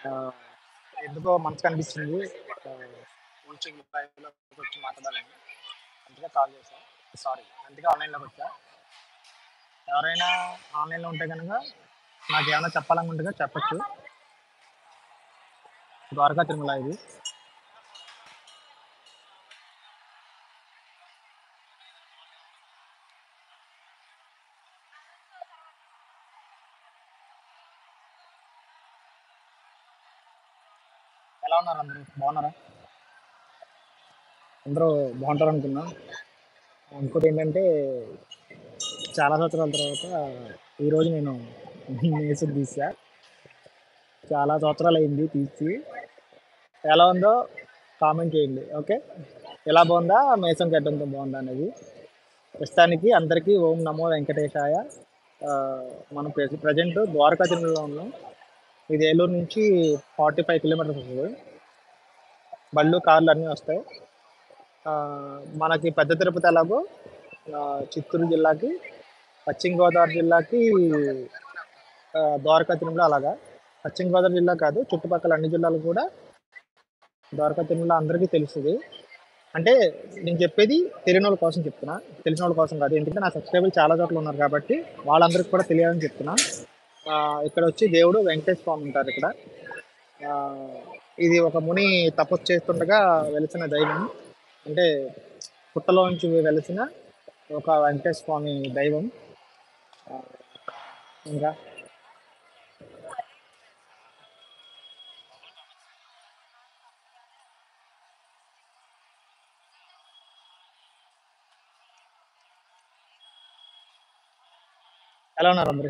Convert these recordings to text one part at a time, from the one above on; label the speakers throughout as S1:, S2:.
S1: ఆ, ఎందుకో మనసు అనిపించింది కోచింగ్ లైవ్లోకి వచ్చి మాట్లాడాలని అందుకే కాల్ చేశా సారీ అందుకే ఆన్లైన్లోకి వచ్చా ఎవరైనా ఆన్లైన్లో ఉంటే కనుక నాకు ఏమైనా చెప్పాలనుకుంటే చెప్పచ్చు ద్వారకా తిరుమల ఇది ఎలా ఉన్నారు అందరూ బాగున్నారా అందరూ బాగుంటారు అనుకున్నా ఇంకోటి ఏంటంటే చాలా సంవత్సరాల తర్వాత ఈరోజు నేను మేసుకు తీసా చాలా సంవత్సరాలు అయింది తీసి ఎలా ఉందో కామెంట్ చేయండి ఓకే ఎలా బాగుందా మేసం గడ్డంతో బాగుందా అనేది ప్రస్తుతానికి అందరికీ ఓం నమో వెంకటేశాయ ఆ, మనం ప్రె- ప్రజెంట్ ద్వారకా తిరుమలలో ఉన్నాం ఇది ఏలూరు నుంచి ఫార్టీ ఫైవ్ కిలోమీటర్స్ వస్తుంది బళ్ళు కార్లు అన్నీ వస్తాయి ఆ, మనకి పెద్ద తిరుపతి ఎలాగో ఆ, చిత్తూరు జిల్లాకి పశ్చిమ గోదావరి జిల్లాకి ఆ, ద్వారకా తిరుమల అలాగా పశ్చిమ గోదావరి జిల్లా కాదు చుట్టుపక్కల అన్ని జిల్లాలు కూడా ద్వారకా తిరుమల అందరికీ తెలుస్తుంది అంటే నేను చెప్పేది తెలియని వాళ్ళ కోసం చెప్తున్నా తెలిసిన వాళ్ళ కోసం కాదు ఎందుకంటే నా సబ్స్క్రైబర్లు చాలా చోట్ల ఉన్నారు కాబట్టి వాళ్ళందరికీ కూడా తెలియాలని చెప్తున్నా ఆ, ఇక్కడ వచ్చి దేవుడు వెంకటేశ్వర స్వామి ఉంటారు ఇక్కడ ఆ, ఇది ఒక ముని తపస్సు చేస్తుండగా వెలిసిన దైవం అంటే పుట్టలో నుంచి వెలిసిన ఒక వెంకటేశ్వర స్వామి దైవం ఆ, ఇంకా ఎలా ఉన్నారు అందరూ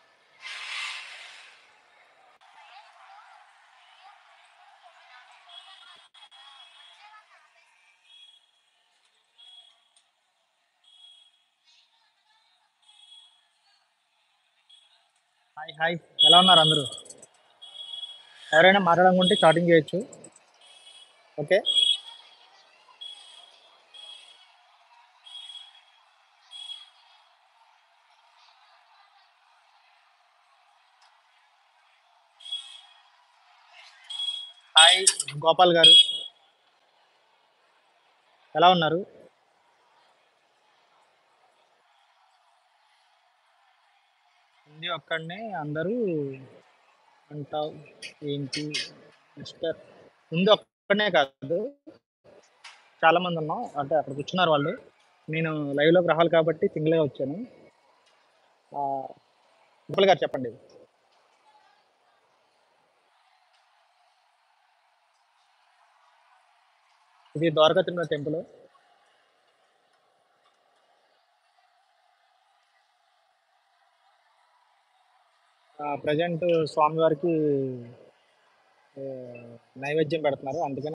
S1: హాయ్ హాయ్ ఎలా ఉన్నారు అందరూ ఎవరైనా మాట్లాడాలనుకుంటే స్టార్టింగ్ చేయొచ్చు ఓకే హాయ్ గోపాల్ గారు ఎలా ఉన్నారు హిందీ ఒక్కడనే అందరూ అంటావు ఏంటి మిస్టర్ హిందీ ఒక్కడనే కాదు చాలా మంది ఉన్నాం అంటే అక్కడ కూర్చున్నారు వాళ్ళు నేను లైవ్లోకి రావాలి కాబట్టి సింగిల్గా వచ్చాను ఆ, గోపాల్ గారు చెప్పండి ఇది ద్వారకా తిరుమల టెంపుల్ ప్రజెంట్ స్వామివారికి ఆ, నైవేద్యం పెడుతున్నారు అందుకని